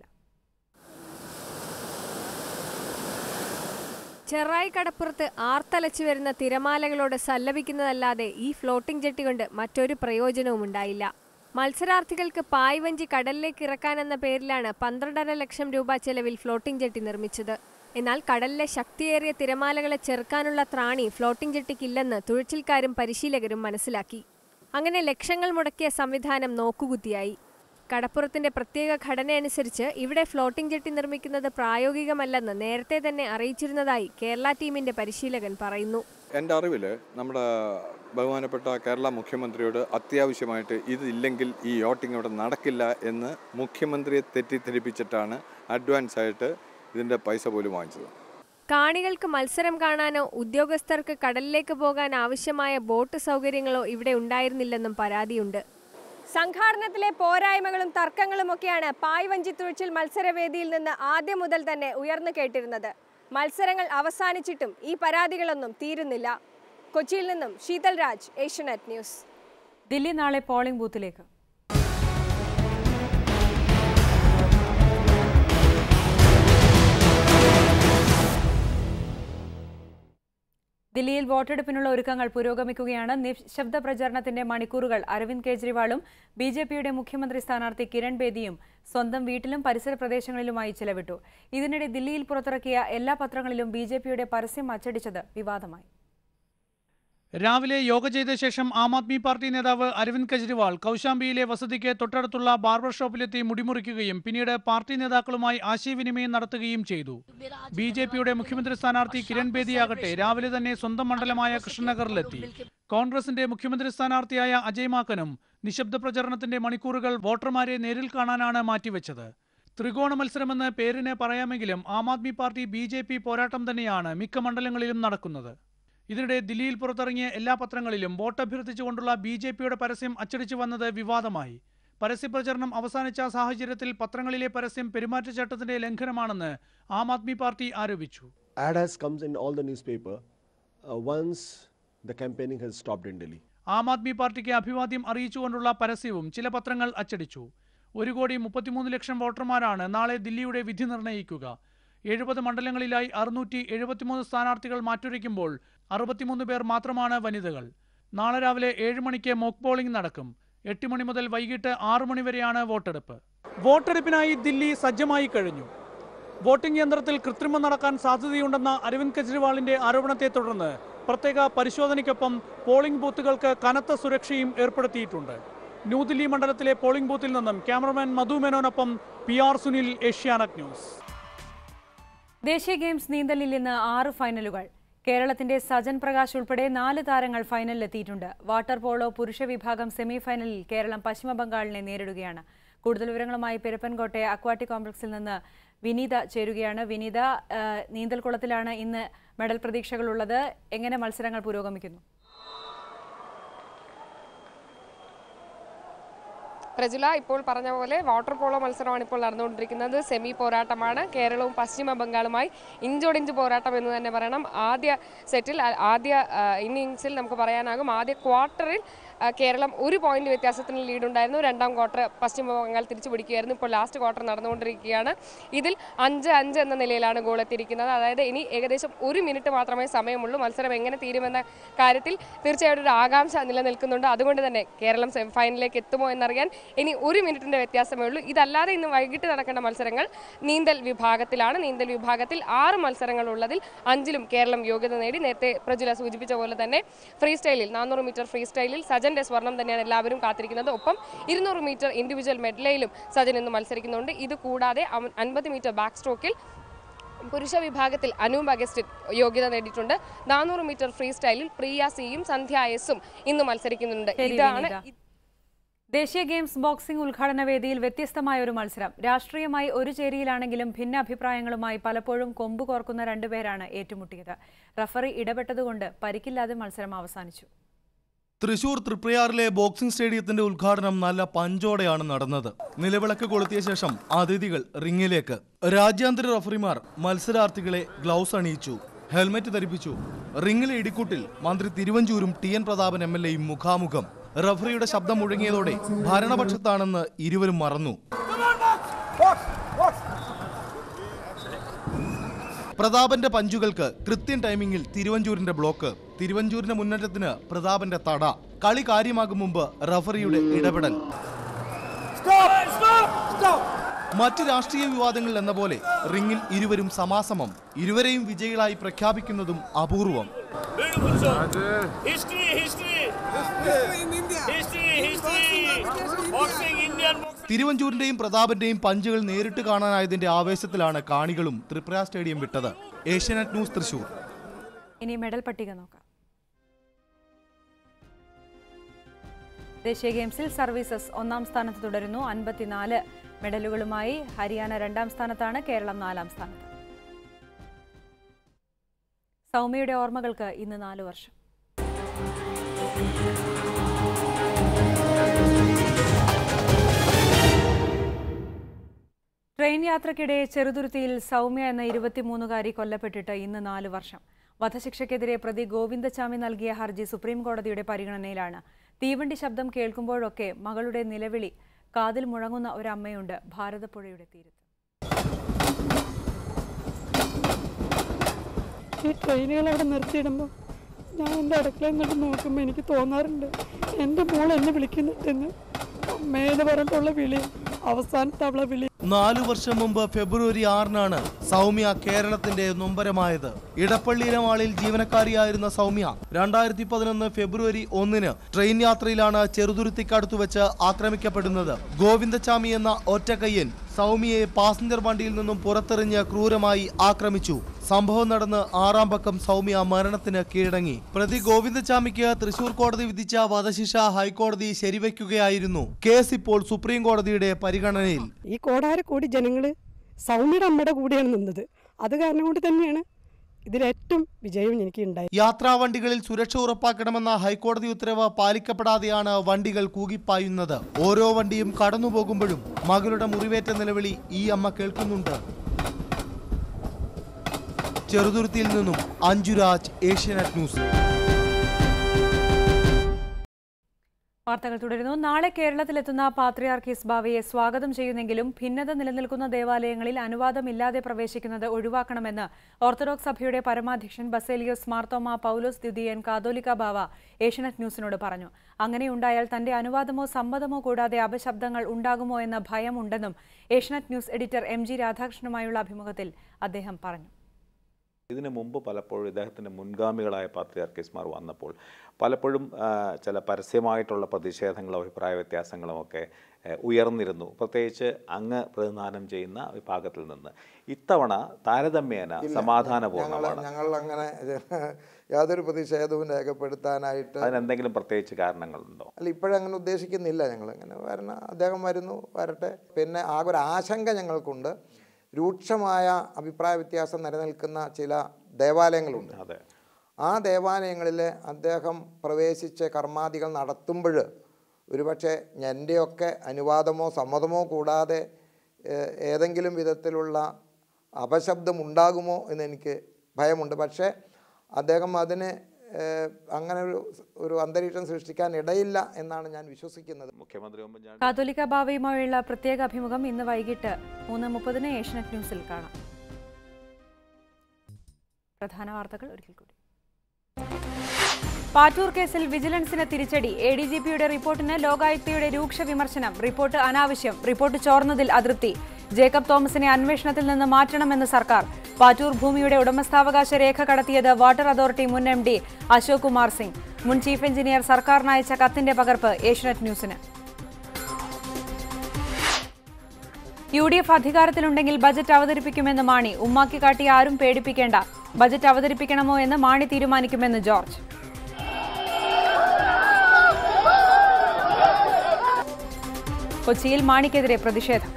ചെറായി കടപ്പുറത്ത് ആർത്തലച്ചു വരുന്ന തിരമാലകളോട് സല്ലപിക്കുന്നതല്ലാതെ ഈ ഫ്ലോട്ടിംഗ് ജെട്ടി കൊണ്ട് മറ്റൊരു പ്രയോജനവും ഉണ്ടായില്ല മത്സരാർത്ഥികൾക്ക് പായ്വഞ്ചി കടലിലേക്ക് ഇറക്കാനെന്ന പേരിലാണ് പന്ത്രണ്ടര ലക്ഷം രൂപ ചെലവിൽ ഫ്ലോട്ടിംഗ് ജെട്ടി നിർമ്മിച്ചത് എന്നാൽ കടലിലെ ശക്തിയേറിയ തിരമാലകളെ ചെറുക്കാനുള്ള ത്രാണി ഫ്ലോട്ടിംഗ് ജെട്ടിക്കില്ലെന്ന് തുഴച്ചിൽക്കാരും പരിശീലകരും മനസ്സിലാക്കി അങ്ങനെ ലക്ഷങ്ങൾ മുടക്കിയ സംവിധാനം നോക്കുകുത്തിയായി കടപ്പുറത്തിന്റെ പ്രത്യേക ഘടനയനുസരിച്ച് ഇവിടെ ഫ്ലോട്ടിംഗ് ജെട്ടി നിർമ്മിക്കുന്നത് പ്രായോഗികമല്ലെന്ന് നേരത്തെ തന്നെ അറിയിച്ചിരുന്നതായി കേരള ടീമിന്റെ പരിശീലകൻ പറയുന്നു എൻ്റെ അറിവിൽ നമ്മുടെ ബഹുമാനപ്പെട്ട കേരള മുഖ്യമന്ത്രിയോട് അത്യാവശ്യമായിട്ട് ഇതില്ലെങ്കിൽ ഈ യോട്ടിംഗ് ഇവിടെ നടക്കില്ല എന്ന് മുഖ്യമന്ത്രിയെ തെറ്റിദ്ധരിപ്പിച്ചിട്ടാണ് അഡ്വാൻസ് ആയിട്ട് ഇതിൻ്റെ പൈസ പോലും വാങ്ങിച്ചത് കാണികൾക്ക് മത്സരം കാണാനോ ഉദ്യോഗസ്ഥർക്ക് കടലിലേക്ക് പോകാൻ ആവശ്യമായ ബോട്ട് സൗകര്യങ്ങളോ ഇവിടെ ഉണ്ടായിരുന്നില്ലെന്നും പരാതിയുണ്ട് സംഘാടനത്തിലെ പോരായ്മകളും തർക്കങ്ങളും ഒക്കെയാണ് പായ്വഞ്ചി തുഴച്ചിൽ മത്സരവേദിയിൽ നിന്ന് ആദ്യം മുതൽ തന്നെ ഉയർന്നു കേട്ടിരുന്നത് മത്സരങ്ങൾ അവസാനിച്ചിട്ടും ഈ പരാതികളൊന്നും തീരുന്നില്ല കൊച്ചിയിൽ നിന്നും ശീതൽ രാജ് ഏഷ്യനെറ്റ് ന്യൂസ് ദില്ലി നാളെ പോളിംഗ് ബൂത്തിലേക്ക് ദില്ലിയിൽ വോട്ടെടുപ്പിനുള്ള ഒരുക്കങ്ങൾ പുരോഗമിക്കുകയാണ് നിശബ്ദ പ്രചാരണത്തിന്റെ മണിക്കൂറുകൾ അരവിന്ദ് കെജ്രിവാളും ബി ജെ പിയുടെ മുഖ്യമന്ത്രി സ്ഥാനാർത്ഥി കിരൺ ബേദിയും സ്വന്തം വീട്ടിലും പരിസര പ്രദേശങ്ങളിലുമായി ചിലവിട്ടു ഇതിനിടെ ദില്ലിയിൽ പുറത്തിറക്കിയ എല്ലാ പത്രങ്ങളിലും ബി പരസ്യം അച്ചടിച്ചത് വിവാദമായി രാവിലെ യോഗ ചെയ്ത ശേഷം ആം ആദ്മി പാർട്ടി നേതാവ് അരവിന്ദ് കെജ്രിവാൾ കൗശാംബിയിലെ വസതിക്ക് തൊട്ടടുത്തുള്ള ബാർബർ ഷോപ്പിലെത്തി മുടിമുറിക്കുകയും പിന്നീട് പാർട്ടി നേതാക്കളുമായി ആശയവിനിമയം നടത്തുകയും ചെയ്തു ബി ജെ പിയുടെ മുഖ്യമന്ത്രി സ്ഥാനാർത്ഥി കിരൺ ബേദിയാകട്ടെ രാവിലെ തന്നെ സ്വന്തം മണ്ഡലമായ കൃഷ്ണനഗറിലെത്തി കോൺഗ്രസിന്റെ മുഖ്യമന്ത്രി സ്ഥാനാർത്ഥിയായ അജയ് മാക്കനും നിശബ്ദ പ്രചരണത്തിന്റെ മണിക്കൂറുകൾ വോട്ടർമാരെ നേരിൽ കാണാനാണ് മാറ്റിവെച്ചത് ത്രികോണ മത്സരമെന്ന് പേരിന് പറയാമെങ്കിലും Aam Aadmi party B J P പോരാട്ടം തന്നെയാണ് മിക്ക മണ്ഡലങ്ങളിലും നടക്കുന്നത് ഇതിനിടെ ദില്ലിയിൽ പുറത്തിറങ്ങിയ എല്ലാ പത്രങ്ങളിലും വോട്ടഭ്യർത്ഥിച്ചുകൊണ്ടുള്ള ബി ജെ പിയുടെ പരസ്യം അച്ചടിച്ചു വന്നത് വിവാദമായി പരസ്യപ്രചരണം അവസാനിച്ച സാഹചര്യത്തിൽ പത്രങ്ങളിലെ പരസ്യം പെരുമാറ്റച്ചട്ടത്തിന്റെ ലംഘനമാണെന്ന് ആം ആദ്മി പാർട്ടി ആരോപിച്ചു ad has comes in all the newspaper uh, once the campaigning has stopped in Delhi. Aam Aadmi പാർട്ടിക്ക് അഭിവാദ്യം അറിയിച്ചുകൊണ്ടുള്ള പരസ്യവും ചില പത്രങ്ങൾ അച്ചടിച്ചു ഒരു കോടി മുപ്പത്തിമൂന്ന് ലക്ഷം വോട്ടർമാരാണ് നാളെ ദില്ലിയുടെ വിധി നിർണ്ണയിക്കുക എഴുപത് മണ്ഡലങ്ങളിലായി അറുന്നൂറ്റി എഴുപത്തിമൂന്ന് സ്ഥാനാർത്ഥികൾ മാറ്റുരയ്ക്കുമ്പോൾ അറുപത്തിമൂന്ന് പേർ മാത്രമാണ് വനിതകൾ നാളെ രാവിലെ ഏഴ് മണിക്ക് മോക്ക് പോളിംഗ് നടക്കും എട്ട് മണി മുതൽ വൈകിട്ട് ആറ് മണി വരെയാണ് വോട്ടെടുപ്പ് വോട്ടെടുപ്പിനായി ദില്ലി സജ്ജമായി കഴിഞ്ഞു വോട്ടിംഗ് യന്ത്രത്തിൽ കൃത്രിമം നടക്കാൻ സാധ്യതയുണ്ടെന്ന അരവിന്ദ് കെജ്രിവാളിന്റെ ആരോപണത്തെ തുടർന്ന് പ്രത്യേക പരിശോധനയ്ക്കൊപ്പം പോളിംഗ് ബൂത്തുകൾക്ക് കനത്ത സുരക്ഷയും ഏർപ്പെടുത്തിയിട്ടുണ്ട് ന്യൂദില്ലി മണ്ഡലത്തിലെ പോളിംഗ് ബൂത്തിൽ നിന്നും ക്യാമറമാൻ മധു മേനോനൊപ്പം P R Sunil Asianet news ദേശീയ ഗെയിംസ് നീന്തലിൽ ഇന്ന് ആറ് ഫൈനലുകൾ കേരളത്തിന്റെ സജൻ പ്രകാശ് ഉൾപ്പെടെ നാല് താരങ്ങൾ ഫൈനലിലെത്തിയിട്ടുണ്ട് വാട്ടർ പോളോ പുരുഷ വിഭാഗം സെമി ഫൈനലിൽ കേരളം പശ്ചിമ ബംഗാളിനെ നേരിടുകയാണ് കൂടുതൽ വിവരങ്ങളുമായി പെരുപ്പൻകോട്ടെ അക്വാട്ടിക് കോംപ്ലക്സിൽ നിന്ന് വിനീത ചേരുകയാണ് വിനീത ആ, നീന്തൽക്കുളത്തിലാണ് ഇന്ന് മെഡൽ പ്രതീക്ഷകളുള്ളത് എങ്ങനെ മത്സരങ്ങൾ പുരോഗമിക്കുന്നു പ്രജുല ഇപ്പോൾ പറഞ്ഞ പോലെ വാട്ടർ പോളോ മത്സരമാണ് ഇപ്പോൾ നടന്നുകൊണ്ടിരിക്കുന്നത് സെമി പോരാട്ടമാണ് കേരളവും പശ്ചിമ ബംഗാളുമായി ഇഞ്ചോടിഞ്ച് പോരാട്ടം എന്ന് തന്നെ പറയണം ആദ്യ സെറ്റിൽ ആ- ആദ്യ ആ, ഇന്നിങ്സിൽ നമുക്ക് പറയാനാകും ആദ്യ ക്വാർട്ടറിൽ ആ, കേരളം ഒരു പോയിന്റ് വ്യത്യാസത്തിന് ലീഡ് ഉണ്ടായിരുന്നു രണ്ടാം ക്വാർട്ടർ പശ്ചിമ ബംഗാൾ തിരിച്ചു പിടിക്കുകയായിരുന്നു ഇപ്പോൾ ലാസ്റ്റ് ക്വാർട്ടർ നടന്നുകൊണ്ടിരിക്കുകയാണ് ഇതിൽ അഞ്ച് അഞ്ച് എന്ന നിലയിലാണ് ഗോൾ എത്തിയിരിക്കുന്നത് അതായത് ഇനി ഏകദേശം ഒരു മിനിറ്റ് മാത്രമേ സമയമുള്ളൂ മത്സരം എങ്ങനെ തീരുമെന്ന കാര്യത്തിൽ തീർച്ചയായിട്ടും ഒരു ആകാംക്ഷ നിലനിൽക്കുന്നുണ്ട് അതുകൊണ്ട് തന്നെ കേരളം സെമി ഫൈനലിലേക്ക് എത്തുമോ എന്നറിയാൻ ഇനി ഒരു മിനിറ്റിന്റെ വ്യത്യാസമേ ഉള്ളൂ ഇതല്ലാതെ ഇന്ന് വൈകിട്ട് നടക്കേണ്ട മത്സരങ്ങൾ നീന്തൽ വിഭാഗത്തിലാണ് നീന്തൽ വിഭാഗത്തിൽ ആറ് മത്സരങ്ങൾ ഉള്ളതിൽ അഞ്ചിലും കേരളം യോഗ്യത നേടി നേരത്തെ പ്രജുല സൂചിപ്പിച്ച പോലെ തന്നെ ഫ്രീ സ്റ്റൈലിൽ നാനൂറ് മീറ്റർ ഫ്രീ സ്റ്റൈലിൽ സജന്റെ സ്വർണം തന്നെയാണ് എല്ലാവരും കാത്തിരിക്കുന്നത് ഒപ്പം ഇരുന്നൂറ് മീറ്റർ ഇൻഡിവിജ്വൽ മെഡലയിലും സജൻ ഇന്ന് മത്സരിക്കുന്നുണ്ട് ഇത് കൂടാതെ അൻപത് മീറ്റർ ബാക്ക് സ്ട്രോക്കിൽ പുരുഷ വിഭാഗത്തിൽ അനൂപ് അഗസ്റ്റിൻ യോഗ്യത നേടിയിട്ടുണ്ട് നാനൂറ് മീറ്റർ ഫ്രീ സ്റ്റൈലിൽ പ്രിയ സിയും സന്ധ്യ എസും ഇന്ന് മത്സരിക്കുന്നുണ്ട് ശരി, ഇതാണ് വിനീത. ദേശീയ ഗെയിംസ് ബോക്സിംഗ് ഉദ്ഘാടന വേദിയിൽ വ്യത്യസ്തമായ ഒരു മത്സരം രാഷ്ട്രീയമായി ഒരു ചേരിയിലാണെങ്കിലും ഭിന്ന അഭിപ്രായങ്ങളുമായി പലപ്പോഴും കൊമ്പ് കോർക്കുന്ന രണ്ടുപേരാണ് ഏറ്റുമുട്ടിയത് റഫറി ഇടപെട്ടതുകൊണ്ട് പരിക്കില്ലാതെ മത്സരം അവസാനിച്ചു തൃശൂർ തൃപ്രയാറിലെ ബോക്സിംഗ് സ്റ്റേഡിയത്തിന്റെ ഉദ്ഘാടനം നല്ല പഞ്ചോടെയാണ് നടന്നത് നിലവിളക്ക് കൊളുത്തിയ ശേഷം അതിഥികൾ റിങ്ങിലേക്ക് രാജ്യാന്തര റഫറിമാർ മത്സരാർത്ഥികളെ ഗ്ലൗസ് അണിയിച്ചു ഹെൽമറ്റ് ധരിപ്പിച്ചു റിങ്ങിലെ ഇടിക്കൂട്ടിൽ മന്ത്രി തിരുവഞ്ചൂരും T N Prathapan M L എയും മുഖാമുഖം റഫറിയുടെ ശബ്ദം മുഴങ്ങിയതോടെ ഭരണപക്ഷത്താണെന്ന് ഇരുവരും മറന്നു പ്രതാപന്റെ പഞ്ചുകൾക്ക് കൃത്യം ടൈമിംഗിൽ തിരുവഞ്ചൂരിന്റെ ബ്ലോക്ക് തിരുവഞ്ചൂരിന്റെ മുന്നേറ്റത്തിന് പ്രതാപന്റെ തട കളി കാര്യമാകും മുമ്പ് റഫറിയുടെ ഇടപെടൽ മറ്റ് രാഷ്ട്രീയ വിവാദങ്ങളിൽ എന്ന പോലെ റിങ്ങിൽ ഇരുവരും സമാസമം ഇരുവരെയും വിജയികളായി പ്രഖ്യാപിക്കുന്നതും അപൂർവം History, history. History, history. Boxing, Indian boxing. തിരുവഞ്ചൂരിന്റെയും പ്രതാപന്റെയും പഞ്ചുകൾ നേരിട്ട് കാണാനായതിന്റെ ആവേശത്തിലാണ് കാണികളും ത്രിപുര സ്റ്റേഡിയം വിട്ടത് ഏഷ്യാനെറ്റ് ന്യൂസ് തൃശൂർ ഇനി മെഡൽ പട്ടിക നോക്കാം ദേശീയ ഗെയിംസിൽ സർവീസസ് ഒന്നാം സ്ഥാനത്ത് തുടരുന്നു അൻപത്തിനാല് മെഡലുകളുമായി ഹരിയാന രണ്ടാം സ്ഥാനത്താണ് കേരളം നാലാം സ്ഥാനത്ത് സൗമ്യയുടെ ഓർമ്മകൾക്ക് ഇന്ന് നാലു വർഷം ട്രെയിൻ യാത്രയ്ക്കിടെ ചെറുതുരുത്തിയിൽ സൗമ്യ എന്ന ഇരുപത്തിമൂന്നുകാരി കൊല്ലപ്പെട്ടിട്ട് ഇന്ന് നാല് വർഷം വധശിക്ഷയ്ക്കെതിരെ പ്രതി ഗോവിന്ദചാമി നൽകിയ ഹർജി സുപ്രീം കോടതിയുടെ പരിഗണനയിലാണ് തീവണ്ടി ശബ്ദം കേൾക്കുമ്പോഴൊക്കെ മകളുടെ നിലവിളി കാതിൽ മുഴങ്ങുന്ന ഒരമ്മയുണ്ട് ഭാരതപ്പുഴയുടെ തീരത്ത് ഈ ട്രെയിനുകൾ അവിടെ നിർത്തിയിടുമ്പോൾ ഞാൻ എൻ്റെ അടുക്കളയിൽ നിന്നിട്ട് നോക്കുമ്പോൾ എനിക്ക് തോന്നാറുണ്ട് എൻ്റെ മോൾ എന്നെ വിളിക്കുന്നുണ്ടെന്ന് അമ്മേന്ന് പറഞ്ഞിട്ടുള്ള വിളി അവസാനത്തെ അവളെ വിളി നാലു വർഷം മുമ്പ് ഫെബ്രുവരി ആറിനാണ് സൗമ്യ കേരളത്തിന്റെ നൊമ്പരമായത് ഇടപ്പള്ളിയിലമാളിൽ ജീവനക്കാരിയായിരുന്ന സൗമ്യ രണ്ടായിരത്തി പതിനൊന്ന് ഫെബ്രുവരി ഒന്നിന് ട്രെയിൻ യാത്രയിലാണ് ചെറുതുരുത്തിക്കടുത്തു വെച്ച് ആക്രമിക്കപ്പെടുന്നത് ഗോവിന്ദചാമി എന്ന ഒറ്റക്കയ്യൻ സൗമ്യയെ പാസഞ്ചർ വണ്ടിയിൽ നിന്നും പുറത്തെറിഞ്ഞ് ക്രൂരമായി ആക്രമിച്ചു സംഭവം നടന്ന് ആറാം പക്കം സൗമ്യ മരണത്തിന് കീഴടങ്ങി പ്രതി ഗോവിന്ദചാമിക്ക് തൃശൂർ കോടതി വിധിച്ച വധശിക്ഷ ഹൈക്കോടതി ശരിവയ്ക്കുകയായിരുന്നു കേസ് ഇപ്പോൾ സുപ്രീം കോടതിയുടെ പരിഗണനയിൽ ഈ കോടാരക്കോടി ജനങ്ങൾ സൗമ്യയുടെ അമ്മയുടെ കൂടെയാണ് നിന്നത് അത് കാരണം കൊണ്ട് തന്നെയാണ് ഇതിലേറ്റവും വിജയം എനിക്ക് ഉണ്ടായി യാത്രാവണ്ടികളിൽ സുരക്ഷ ഉറപ്പാക്കണമെന്ന ഹൈക്കോടതി ഉത്തരവ് പാലിക്കപ്പെടാതെയാണ് വണ്ടികൾ കൂകിപ്പായുന്നത് ഓരോ വണ്ടിയും കടന്നുപോകുമ്പോഴും മകളുടെ മുറിവേറ്റ നിലവിളി ഈ അമ്മ കേൾക്കുന്നുണ്ട് ചെറുതുരുത്തിയിൽ നിന്നും അഞ്ജുരാജ് ഏഷ്യാനെറ്റ് ന്യൂസ് വാർത്തകൾ തുടരുന്നു നാളെ കേരളത്തിലെത്തുന്ന പാത്രിയാർക്കീസ് ബാവയെ സ്വാഗതം ചെയ്യുന്നെങ്കിലും ഭിന്നത നിലനിൽക്കുന്ന ദേവാലയങ്ങളിൽ അനുവാദമില്ലാതെ പ്രവേശിക്കുന്നത് ഒഴിവാക്കണമെന്ന് ഓർത്തഡോക്സ് സഭയുടെ പരമാധ്യക്ഷൻ ബസേലിയോസ് മാർത്തോമ പൗലോസ് ദ്വിതീയൻ കാതോലിക്ക ബാവ ഏഷ്യനെറ്റ് ന്യൂസിനോട് പറഞ്ഞു അങ്ങനെയുണ്ടായാൽ തന്റെ അനുവാദമോ സമ്മതമോ കൂടാതെ അപശബ്ദങ്ങൾ ഉണ്ടാകുമോ എന്ന ഭയമുണ്ടെന്നും Asianet news editor M G രാധാകൃഷ്ണനുമായുള്ള അഭിമുഖത്തിൽ അദ്ദേഹം പറഞ്ഞു ഇതിനു മുമ്പ് പലപ്പോഴും ഇദ്ദേഹത്തിൻ്റെ മുൻഗാമികളായ പാത്രിയാർക്കിസ്മാർ വന്നപ്പോൾ പലപ്പോഴും ആ, ചില പരസ്യമായിട്ടുള്ള പ്രതിഷേധങ്ങളും അഭിപ്രായ വ്യത്യാസങ്ങളും ഒക്കെ ഏ, ഉയർന്നിരുന്നു പ്രത്യേകിച്ച് അങ്ങ് പ്രതിനിധാനം ചെയ്യുന്ന വിഭാഗത്തിൽ നിന്ന് ഇത്തവണ താരതമ്യേന സമാധാനപൂർണ്ണമാണ് ഞങ്ങൾ അങ്ങനെ യാതൊരു പ്രതിഷേധവും രേഖപ്പെടുത്താനായിട്ട് അതിനെന്തെങ്കിലും പ്രത്യേകിച്ച് കാരണങ്ങളുണ്ടോ അല്ല ഇപ്പോഴങ്ങനെ ഉദ്ദേശിക്കുന്നില്ല ഞങ്ങൾ അങ്ങനെ വരണം അദ്ദേഹം വരുന്നു വരട്ടെ പിന്നെ ആകെ ഒരു ആശങ്ക ഞങ്ങൾക്കുണ്ട് രൂക്ഷമായ അഭിപ്രായ വ്യത്യാസം നിലനിൽക്കുന്ന ചില ദേവാലയങ്ങളുണ്ട് അതെ ആ ദേവാലയങ്ങളിൽ അദ്ദേഹം പ്രവേശിച്ച് കർമാദികൾ നടത്തുമ്പോൾ ഒരുപക്ഷെ എൻ്റെയൊക്കെ അനുവാദമോ സമ്മതമോ കൂടാതെ ഏഹ്, ഏതെങ്കിലും വിധത്തിലുള്ള അപശബ്ദം ഉണ്ടാകുമോ എന്ന് എനിക്ക് ഭയമുണ്ട് പക്ഷേ അദ്ദേഹം അതിന് ഏഹ്, അങ്ങനെ ഒരു ഒരു അന്തരീക്ഷം സൃഷ്ടിക്കാൻ ഇടയില്ല എന്നാണ് ഞാൻ വിശ്വസിക്കുന്നത് മുഖ്യമന്ത്രി ഉമ്മൻചാണ്ടി കാതോലിക്ക ബാവയുമായുള്ള പ്രത്യേക അഭിമുഖം ഇന്ന് വൈകിട്ട് മൂന്ന് മുപ്പതിന് ഏഷ്യനെറ്റ് ന്യൂസിൽ കാണാം പ്രധാന വാർത്തകൾ ഒരിക്കൽ കൂടി പാറ്റൂർ കേസിൽ വിജിലൻസിന് തിരിച്ചടി എ ഡി ജി പിയുടെ റിപ്പോർട്ടിന് ലോകായുക്തയുടെ രൂക്ഷ വിമർശനം റിപ്പോർട്ട് അനാവശ്യം റിപ്പോർട്ട് ചോർന്നതിൽ അതൃപ്തി ജേക്കബ് തോമസിനെ അന്വേഷണത്തിൽ നിന്ന് മാറ്റണമെന്ന് സർക്കാർ പാറ്റൂർ ഭൂമിയുടെ ഉടമസ്ഥാവകാശ രേഖ കടത്തിയത് വാട്ടർ അതോറിറ്റി മുൻ എം ഡി അശോക് കുമാർ സിംഗ് മുൻ ചീഫ് എഞ്ചിനീയർ സർക്കാരിന് അയച്ച കത്തിന്റെ പകർപ്പ് ഏഷ്യനെറ്റ് ന്യൂസിന് യു ഡി എഫ് അധികാരത്തിലുണ്ടെങ്കിൽ ബജറ്റ് അവതരിപ്പിക്കുമെന്ന് മാണി ഉമ്മാക്കി കാട്ടി ആരും പേടിപ്പിക്കേണ്ട ബജറ്റ് അവതരിപ്പിക്കണമോ എന്ന് മാണി തീരുമാനിക്കുമെന്ന് ജോർജ് കൊച്ചിയിൽ മാണിക്കെതിരെ പ്രതിഷേധം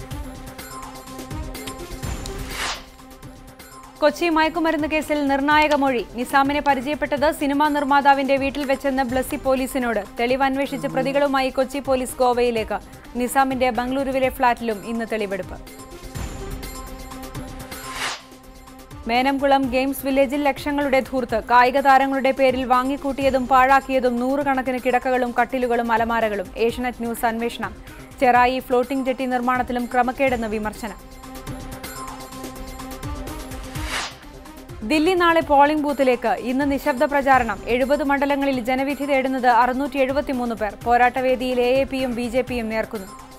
കൊച്ചി മയക്കുമരുന്ന് കേസിൽ നിർണായക മൊഴി നിസാമിനെ പരിചയപ്പെട്ടത് സിനിമാ നിർമ്മാതാവിന്റെ വീട്ടിൽ വെച്ചെന്ന് ബ്ലസ്സി പോലീസിനോട് തെളിവ് അന്വേഷിച്ച് പ്രതികളുമായി കൊച്ചി പോലീസ് ഗോവയിലേക്ക് നിസാമിന്റെ ബംഗളൂരുവിലെ ഫ്ളാറ്റിലും ഇന്ന് തെളിവെടുപ്പ് മേനംകുളം ഗെയിംസ് വില്ലേജിൽ ലക്ഷങ്ങളുടെ ധൂർത്ത് കായിക താരങ്ങളുടെ പേരിൽ വാങ്ങിക്കൂട്ടിയതും പാഴാക്കിയതും നൂറുകണക്കിന് കിടക്കകളും കട്ടിലുകളും അലമാരകളും ഏഷ്യനെറ്റ് ന്യൂസ് അന്വേഷണം ചെറായി ഫ്ലോട്ടിംഗ് ജെട്ടി നിർമ്മാണത്തിലും ക്രമക്കേടെന്ന് വിമർശനം ദില്ലി നാളെ പോളിംഗ് ബൂത്തിലേക്ക് ഇന്ന് നിശബ്ദ പ്രചാരണം എഴുപത് മണ്ഡലങ്ങളിൽ ജനവിധി തേടുന്നത് അറുന്നൂറ്റി എഴുപത്തിമൂന്ന് പേർ പോരാട്ടവേദിയിൽ എ എ പിയും ബി ജെ പിയും നേർക്കുന്നു